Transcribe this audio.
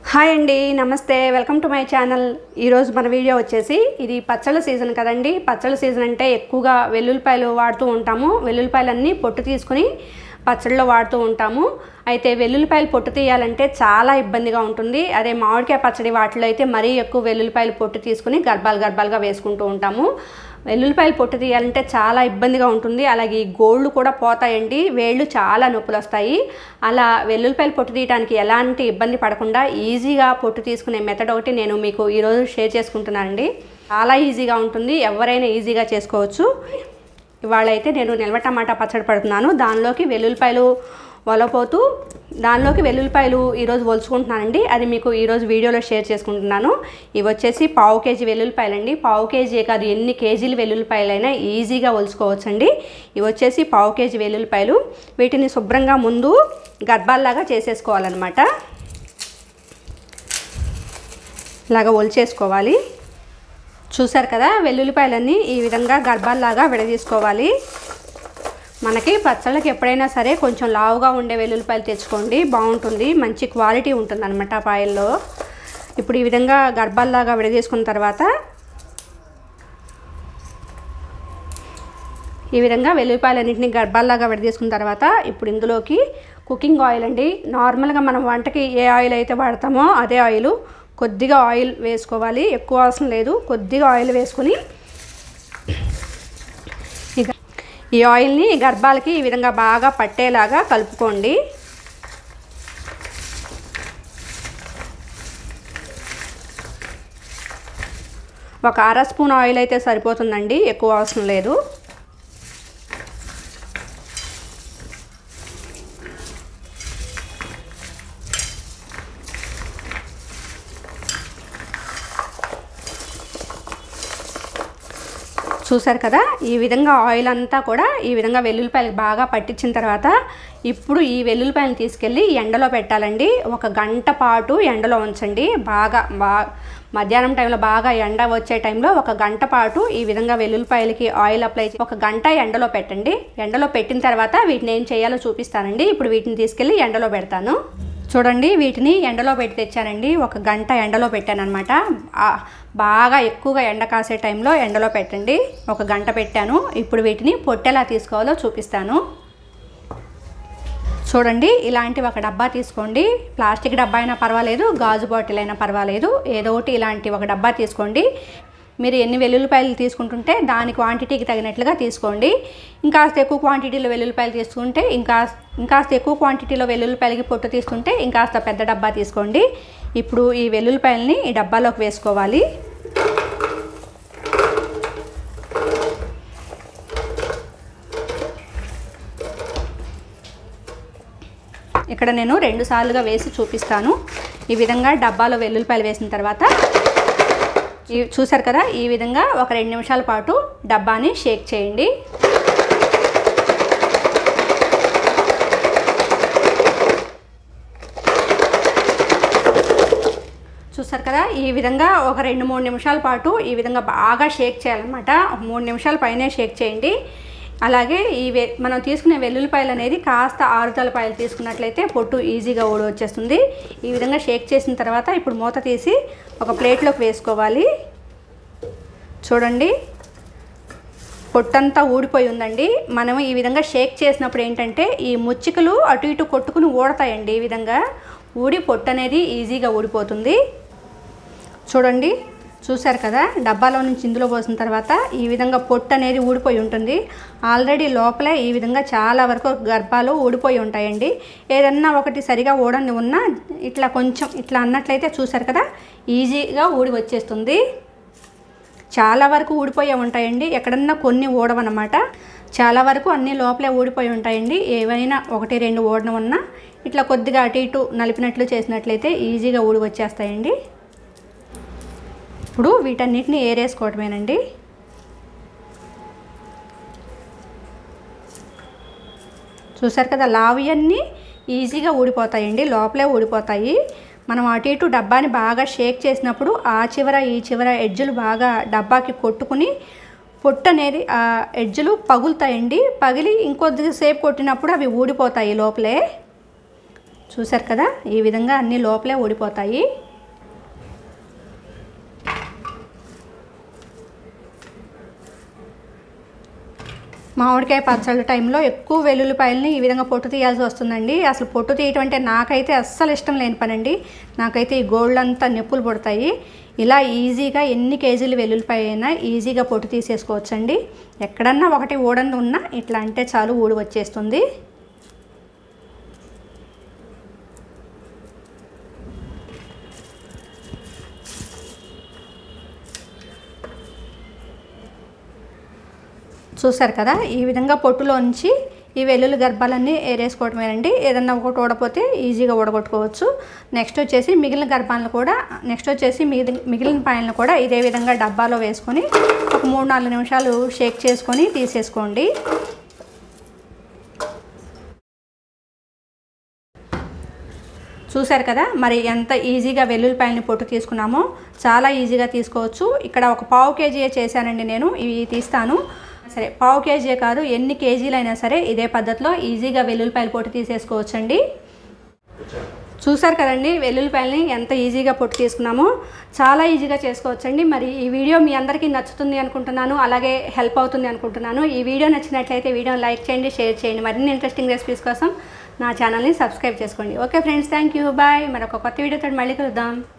hi అండి నమస్తే welcome to my channel ఈరోజు మన వీడియో వచ్చేసి ఇది పచ్చళ్ళ సీజన్ కదండి పచ్చళ్ళ సీజన్ అంటే ఎక్కువగా వెల్లుల్లిపాయలు వాడుతూ ఉంటాము వెల్లుల్లిపాయలన్నీ పొట్టు తీసుకుని పచ్చళ్ళలో వాడుతూ ఉంటాము అయితే వెల్లుల్లిపాయలు పొట్టు తీయాలంటే చాలా ఇబ్బందిగా ఉంటుంది అదే మామిడికాయ పచ్చడి వాటిలో అయితే మరీ ఎక్కువ వెల్లుల్లిపాయలు పొట్టు తీసుకుని గర్భాలు గర్భాలుగా వేసుకుంటూ ఉంటాము వెల్లుల్లిపాయలు పొట్టు తీయాలంటే చాలా ఇబ్బందిగా ఉంటుంది అలాగే ఈ గోళ్ళు కూడా పోతాయండి వేళ్ళు చాలా నొప్పులు వస్తాయి అలా వెల్లుల్లిపాయలు పొట్టు తీయడానికి ఎలాంటి ఇబ్బంది పడకుండా ఈజీగా పొట్టు తీసుకునే మెథడ్ ఒకటి నేను మీకు ఈరోజు షేర్ చేసుకుంటున్నానండి చాలా ఈజీగా ఉంటుంది ఎవరైనా ఈజీగా చేసుకోవచ్చు ఇవాళ అయితే నేను నిల్వ టమాటా పచ్చడి పడుతున్నాను దానిలోకి వెల్లుల్లిపాయలు వలపోతూ దానిలోకి వెల్లుల్లిపాయలు ఈరోజు ఒలుచుకుంటున్నానండి అది మీకు ఈరోజు వీడియోలో షేర్ చేసుకుంటున్నాను ఇవి వచ్చేసి పావు కేజీ వెల్లుల్లిపాయలండి పావు కేజీ కాదు ఎన్ని కేజీలు వెల్లుల్లిపాయలైనా ఈజీగా ఒలుచుకోవచ్చండి ఇవి వచ్చేసి పావు కేజీ వెల్లుల్లిపాయలు వీటిని శుభ్రంగా ముందు గర్భాల్లాగా చేసేసుకోవాలన్నమాట ఇలాగా ఒలిచేసుకోవాలి చూసారు కదా వెల్లుల్లిపాయలన్నీ ఈ విధంగా గర్భాల్లాగా విడదీసుకోవాలి మనకి పచ్చళ్ళకి ఎప్పుడైనా సరే కొంచెం లావుగా ఉండే వెల్లుల్లిపాయలు తెచ్చుకోండి బాగుంటుంది మంచి క్వాలిటీ ఉంటుంది అనమాట పాయల్లో ఇప్పుడు ఈ విధంగా గర్భాల్లాగా విడదీసుకున్న తర్వాత ఈ విధంగా వెల్లుల్లిపాయలన్నింటినీ గర్భాల్లాగా విడదీసుకున్న తర్వాత ఇప్పుడు ఇందులోకి కుకింగ్ ఆయిల్ అండి నార్మల్గా మనం వంటకి ఏ ఆయిల్ అయితే వాడతామో అదే ఆయిల్ కొద్దిగా ఆయిల్ వేసుకోవాలి ఎక్కువ అవసరం లేదు కొద్దిగా ఆయిల్ వేసుకుని ఇక ఈ ఆయిల్ని గర్భాలకి ఈ విధంగా బాగా పట్టేలాగా కలుపుకోండి ఒక అర స్పూన్ ఆయిల్ అయితే సరిపోతుందండి ఎక్కువ అవసరం లేదు చూసారు కదా ఈ విధంగా ఆయిల్ అంతా కూడా ఈ విధంగా వెల్లుల్లిపాయలు బాగా పట్టించిన తర్వాత ఇప్పుడు ఈ వెల్లుల్లిపాయలు తీసుకెళ్ళి ఎండలో పెట్టాలండి ఒక గంట పాటు ఎండలో ఉంచండి బాగా బా మధ్యాహ్నం టైంలో బాగా ఎండ వచ్చే టైంలో ఒక గంట పాటు ఈ విధంగా వెల్లుల్లిపాయలకి ఆయిల్ అప్లై ఒక గంట ఎండలో పెట్టండి ఎండలో పెట్టిన తర్వాత వీటిని ఏం చేయాలో చూపిస్తానండి ఇప్పుడు వీటిని తీసుకెళ్ళి ఎండలో పెడతాను చూడండి వీటిని ఎండలో పెట్టి తెచ్చానండి ఒక గంట ఎండలో పెట్టాను అనమాట బాగా ఎక్కువగా ఎండ కాసే టైంలో ఎండలో పెట్టండి ఒక గంట పెట్టాను ఇప్పుడు వీటిని పొట్టెలా తీసుకోవాలో చూపిస్తాను చూడండి ఇలాంటి ఒక డబ్బా తీసుకోండి ప్లాస్టిక్ డబ్బా అయినా పర్వాలేదు గాజు బాటిల్ అయినా పర్వాలేదు ఏదో ఒకటి ఇలాంటి ఒక డబ్బా తీసుకోండి మీరు ఎన్ని వెల్లుల్లిపాయలు తీసుకుంటుంటే దాని క్వాంటిటీకి తగినట్లుగా తీసుకోండి ఇంకాస్త ఎక్కువ క్వాంటిటీలో వెల్లుల్లిపాయలు తీసుకుంటే ఇంకా ఇంకాస్త ఎక్కువ క్వాంటిటీలో వెల్లుల్లిపాయలకి పొట్టు తీసుకుంటే ఇంకాస్త పెద్ద డబ్బా తీసుకోండి ఇప్పుడు ఈ వెల్లుల్లిపాయలని ఈ డబ్బాలోకి వేసుకోవాలి ఇక్కడ నేను రెండు సార్లుగా వేసి చూపిస్తాను ఈ విధంగా డబ్బాలో వెల్లుల్లిపాయలు వేసిన తర్వాత ఈ చూసారు కదా ఈ విధంగా ఒక రెండు నిమిషాల పాటు డబ్బాని షేక్ చేయండి చూసారు కదా ఈ విధంగా ఒక రెండు మూడు నిమిషాల పాటు ఈ విధంగా బాగా షేక్ చేయాలన్నమాట ఒక మూడు నిమిషాల పైనే షేక్ చేయండి అలాగే ఈ వె మనం తీసుకునే వెల్లుల్లిపాయలు అనేది కాస్త ఆరుదల పాయలు తీసుకున్నట్లయితే పొట్టు ఈజీగా ఊడి వచ్చేస్తుంది ఈ విధంగా షేక్ చేసిన తర్వాత ఇప్పుడు మూత తీసి ఒక ప్లేట్లోకి వేసుకోవాలి చూడండి పొట్టంతా ఊడిపోయి ఉందండి మనం ఈ విధంగా షేక్ చేసినప్పుడు ఏంటంటే ఈ ముచ్చికలు అటు ఇటు కొట్టుకుని ఊడతాయండి ఈ విధంగా ఊడి పొట్టు అనేది ఈజీగా ఊడిపోతుంది చూడండి చూశారు కదా డబ్బాలో నుంచి ఇందులో పోసిన తర్వాత ఈ విధంగా పొట్టు అనేది ఊడిపోయి ఉంటుంది ఆల్రెడీ లోపలే ఈ విధంగా చాలా వరకు గర్భాలు ఊడిపోయి ఉంటాయండి ఏదన్నా ఒకటి సరిగా ఊడని ఉన్నా ఇట్లా కొంచెం ఇట్లా అన్నట్లయితే చూశారు కదా ఈజీగా ఊడి వచ్చేస్తుంది చాలా వరకు ఊడిపోయే ఉంటాయండి ఎక్కడన్నా కొన్ని ఊడవన్నమాట చాలా వరకు అన్ని లోపలే ఊడిపోయి ఉంటాయండి ఏవైనా ఒకటి రెండు ఊడన ఉన్నా ఇట్లా కొద్దిగా అటు ఇటు నలిపినట్లు చేసినట్లయితే ఈజీగా ఊడి వచ్చేస్తాయండి ఇప్పుడు వీటన్నిటిని ఏరేసుకోవటమేనండి చూసారు కదా లావియన్నీ ఈజీగా ఊడిపోతాయండి లోపలే ఊడిపోతాయి మనం అటు ఇటు డబ్బాని బాగా షేక్ చేసినప్పుడు ఆ చివర ఈ చివర ఎడ్జులు బాగా డబ్బాకి కొట్టుకుని పొట్టు అనేది ఆ ఎడ్జులు పగులుతాయండి పగిలి ఇంకొద్ది సేపు కొట్టినప్పుడు అవి ఊడిపోతాయి లోపలే చూసారు కదా ఈ విధంగా అన్ని లోపలే ఊడిపోతాయి మామిడికాయ పచ్చళ్ళ టైంలో ఎక్కువ వెల్లుల్లిపాయలని ఈ విధంగా పొట్టు తీయాల్సి వస్తుందండి అసలు పొట్టు తీయటం అంటే నాకైతే అస్సలు ఇష్టం లేని పనండి నాకైతే ఈ గోల్డ్ అంతా నొప్పులు పుడతాయి ఇలా ఈజీగా ఎన్ని కేజీలు వెల్లుల్లిపాయ అయినా ఈజీగా పొట్టు తీసేసుకోవచ్చండి ఎక్కడన్నా ఒకటి ఊడంది ఉన్నా ఇట్లా అంటే చాలు ఊడి వచ్చేస్తుంది చూసారు కదా ఈ విధంగా పొట్టులోంచి ఈ వెల్లుల్లి గర్భాలన్నీ ఏరేసుకోవటమేనండి ఏదన్నా ఒకటి ఊడపోతే ఈజీగా ఊడగొట్టుకోవచ్చు నెక్స్ట్ వచ్చేసి మిగిలిన గర్భాలను కూడా నెక్స్ట్ వచ్చేసి మిగిలిన మిగిలిన పాయలను కూడా ఇదే విధంగా డబ్బాలో వేసుకొని ఒక మూడు నాలుగు నిమిషాలు షేక్ చేసుకొని తీసేసుకోండి చూశారు కదా మరి ఎంత ఈజీగా వెల్లుల్లిపాయలని పొట్టు తీసుకున్నామో చాలా ఈజీగా తీసుకోవచ్చు ఇక్కడ ఒక పావు కేజీ చేశానండి నేను ఇవి తీస్తాను సరే పావు కేజీ కాదు ఎన్ని కేజీలైనా సరే ఇదే పద్ధతిలో ఈజీగా వెల్లుల్లిపాయలు పొట్టు తీసేసుకోవచ్చండి చూసారు కదండి వెల్లుల్లిపాయలని ఎంత ఈజీగా పొట్టు తీసుకున్నామో చాలా ఈజీగా చేసుకోవచ్చండి మరి ఈ వీడియో మీ అందరికీ నచ్చుతుంది అనుకుంటున్నాను అలాగే హెల్ప్ అవుతుంది అనుకుంటున్నాను ఈ వీడియో నచ్చినట్లయితే వీడియోని లైక్ చేయండి షేర్ చేయండి మరిన్ని ఇంట్రెస్టింగ్ రెసిపీస్ కోసం నా ఛానల్ని సబ్స్క్రైబ్ చేసుకోండి okay friends thank you bye మరొక కొత్త వీడియోతో మళ్ళీ కలుద్దాం